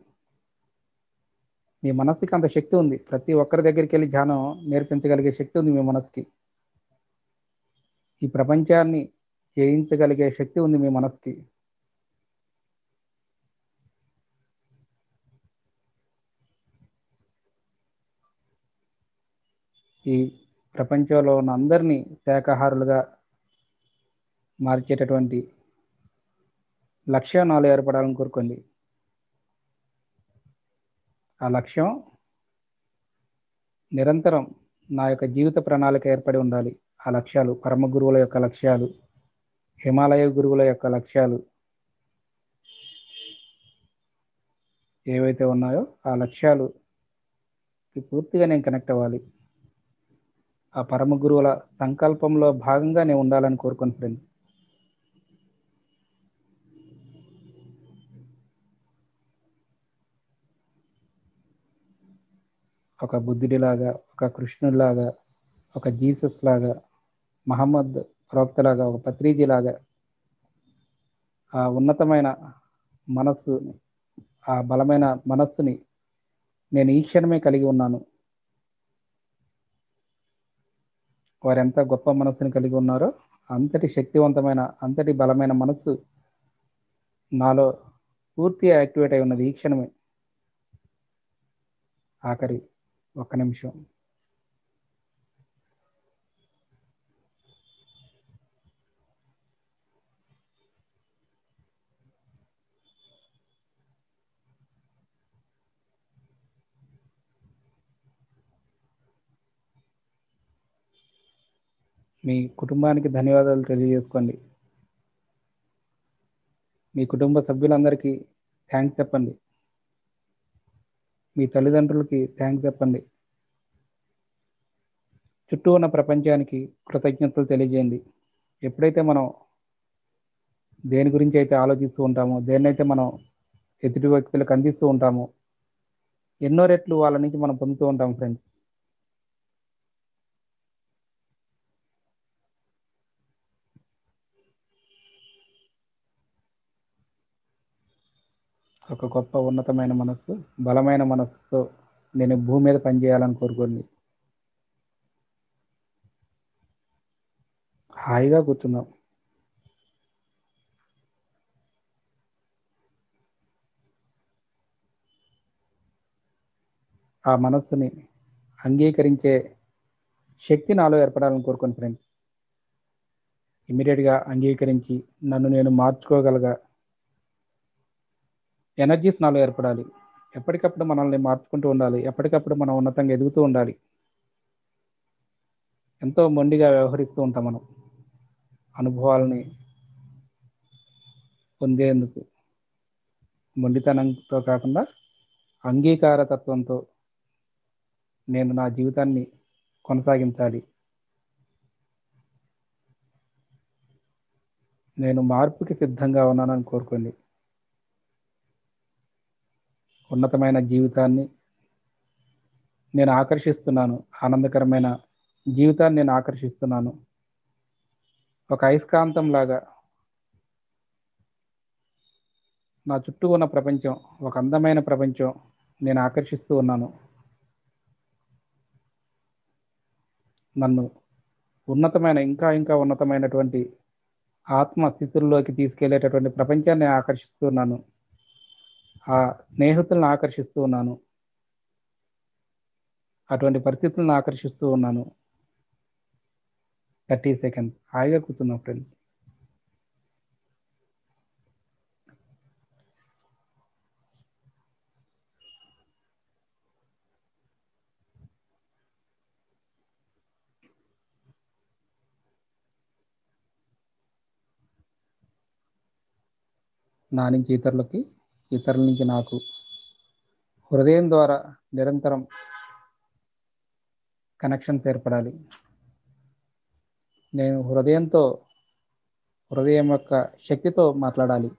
మీ మనసుకి అంత శక్తి ఉంది ప్రతి ఒక్కరి దగ్గరికి వెళ్ళి ధ్యానం నేర్పించగలిగే శక్తి ఉంది మీ మనసుకి ఈ ప్రపంచాన్ని జయించగలిగే శక్తి ఉంది మీ మనసుకి ఈ ప్రపంచంలో ఉన్న అందరినీ శాకాహారులుగా మార్చేటటువంటి లక్ష్యం నాలో ఏర్పడాలని కోరుకోండి ఆ లక్ష్యం నిరంతరం నా యొక్క జీవిత ప్రణాళిక ఏర్పడి ఉండాలి ఆ లక్ష్యాలు పరమ గురువుల యొక్క లక్ష్యాలు హిమాలయ గురువుల యొక్క లక్ష్యాలు ఏవైతే ఉన్నాయో ఆ లక్ష్యాలు పూర్తిగా నేను కనెక్ట్ అవ్వాలి ఆ పరమ గురువుల సంకల్పంలో భాగంగా నేను ఉండాలని కోరుకోను ఫ్రెండ్స్ ఒక బుద్ధుడిలాగా ఒక కృష్ణుడిలాగా ఒక జీసస్ లాగా మహమ్మద్ ప్రవక్తలాగా ఒక పత్రిజీలాగా ఆ ఉన్నతమైన మనస్సు ఆ బలమైన మనస్సుని నేను ఈ క్షణమే కలిగి ఉన్నాను వారు ఎంత గొప్ప మనస్సుని కలిగి ఉన్నారో అంతటి శక్తివంతమైన అంతటి బలమైన మనస్సు నాలో పూర్తిగా యాక్టివేట్ అయి ఉన్నది ఈ క్షణమే ఆఖరి ఒక్క నిమిషం మీ కుటుంబానికి ధన్యవాదాలు తెలియజేసుకోండి మీ కుటుంబ సభ్యులందరికీ థ్యాంక్స్ చెప్పండి మీ తల్లిదండ్రులకి థ్యాంక్స్ చెప్పండి చుట్టూ ఉన్న ప్రపంచానికి కృతజ్ఞతలు తెలియజేయండి ఎప్పుడైతే మనం దేని గురించి అయితే ఆలోచిస్తూ ఉంటామో దేన్నైతే మనం ఎదుటి వ్యక్తులకు అందిస్తూ ఉంటామో ఎన్నో రెట్లు వాళ్ళ నుంచి మనం పొందుతూ ఉంటాం ఫ్రెండ్స్ ఒక గొప్ప ఉన్నతమైన మనస్సు బలమైన మనస్సుతో నేను భూమి మీద పనిచేయాలని కోరుకోండి హాయిగా కూర్చుందాం ఆ మనస్సుని అంగీకరించే శక్తి నాలో ఏర్పడాలని కోరుకోండి ఫ్రెండ్స్ ఇమీడియట్గా అంగీకరించి నన్ను నేను మార్చుకోగలగా ఎనర్జీస్ నాలో ఏర్పడాలి ఎప్పటికప్పుడు మనల్ని మార్చుకుంటూ ఉండాలి ఎప్పటికప్పుడు మనం ఉన్నతంగా ఎదుగుతూ ఉండాలి ఎంతో మొండిగా వ్యవహరిస్తూ ఉంటాం మనం అనుభవాలని పొందేందుకు మొండితనంతో కాకుండా అంగీకార తత్వంతో నేను నా జీవితాన్ని కొనసాగించాలి నేను మార్పుకి సిద్ధంగా ఉన్నానని కోరుకోండి ఉన్నతమైన జీవితాన్ని నేను ఆకర్షిస్తున్నాను ఆనందకరమైన జీవితాన్ని నేను ఆకర్షిస్తున్నాను ఒక అయస్కాంతం లాగా నా చుట్టూ ఉన్న ప్రపంచం ఒక అందమైన ప్రపంచం నేను ఆకర్షిస్తూ ఉన్నాను నన్ను ఉన్నతమైన ఇంకా ఇంకా ఉన్నతమైనటువంటి ఆత్మ స్థితుల్లోకి తీసుకెళ్లేటటువంటి ప్రపంచాన్ని ఆకర్షిస్తూ ఉన్నాను ఆ స్నేహితులను ఆకర్షిస్తూ ఉన్నాను అటువంటి పరిస్థితులను ఆకర్షిస్తూ ఉన్నాను థర్టీ సెకండ్స్ హాయిగా కూర్చున్నాం ఫ్రెండ్స్ నా నుంచి ఇతరులకి ఇతరుల నుంచి నాకు హృదయం ద్వారా నిరంతరం కనెక్షన్స్ ఏర్పడాలి నేను హృదయంతో హృదయం యొక్క శక్తితో మాట్లాడాలి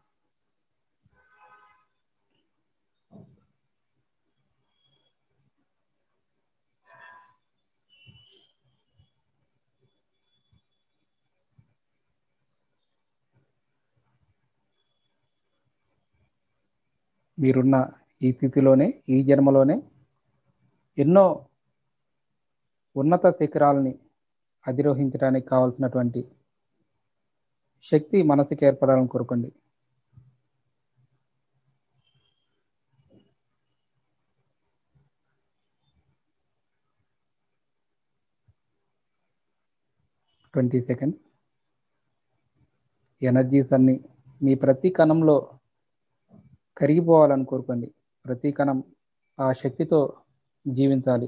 మీరున్న ఈ స్థితిలోనే ఈ జన్మలోనే ఎన్నో ఉన్నత శిఖరాలని అధిరోహించడానికి కావాల్సినటువంటి శక్తి మనసుకి ఏర్పడాలని కోరుకోండి ట్వంటీ సెకండ్ ఎనర్జీస్ అన్ని మీ ప్రతి కణంలో కరిగిపోవాలని కోరుకోండి ప్రతి కణం ఆ శక్తితో జీవించాలి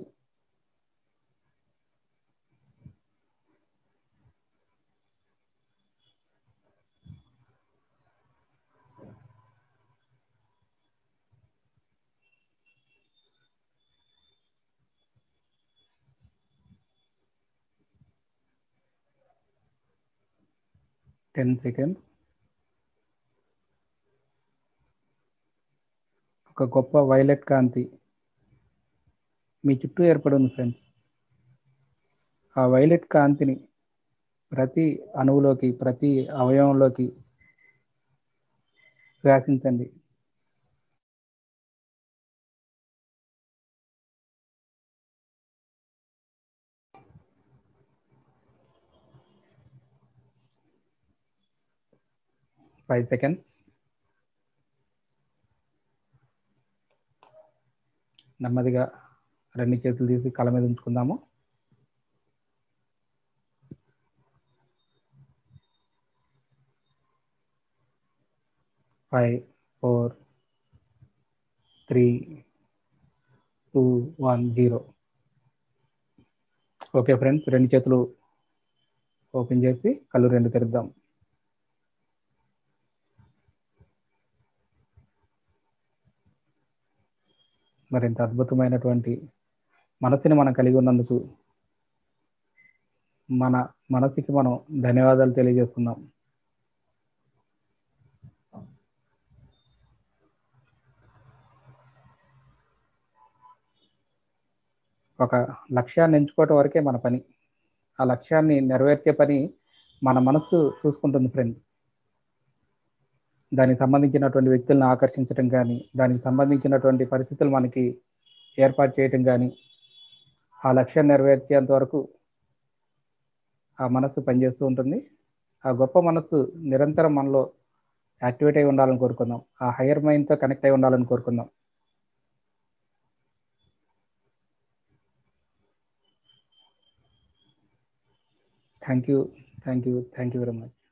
టెన్ సెకండ్స్ ఒక గొప్ప వైలెట్ కాంతి మీ చుట్టూ ఏర్పడి ఉంది ఫ్రెండ్స్ ఆ వైలెట్ కాంతిని ప్రతి అణువులోకి ప్రతి అవయవంలోకి శ్వాసించండి ఫైవ్ సెకండ్స్ నెమ్మదిగా రెండు చేతులు తీసి కళ్ళ మీద ఉంచుకుందాము five four three two one zero okay friends రెండు చేతులు ఓపెన్ చేసి కళ్ళు రెండు తెరుద్దాం మరింత అద్భుతమైనటువంటి మనసుని మనం కలిగి ఉన్నందుకు మన మనసుకి మనం ధన్యవాదాలు తెలియజేస్తున్నాం ఒక లక్ష్యాన్ని ఎంచుకోవటం వరకే మన పని ఆ లక్ష్యాన్ని నెరవేర్చే పని మన మనసు చూసుకుంటుంది ఫ్రెండ్ దానికి సంబంధించినటువంటి వ్యక్తులను ఆకర్షించడం కానీ దానికి సంబంధించినటువంటి పరిస్థితులు మనకి ఏర్పాటు చేయటం కానీ ఆ లక్ష్యాన్ని నెరవేర్చేంత వరకు ఆ మనసు పనిచేస్తూ ఉంటుంది ఆ గొప్ప మనసు నిరంతరం మనలో యాక్టివేట్ అయి ఉండాలని కోరుకుందాం ఆ హయ్యర్ మైండ్తో కనెక్ట్ అయి ఉండాలని కోరుకుందాం thank you thank you thank you very much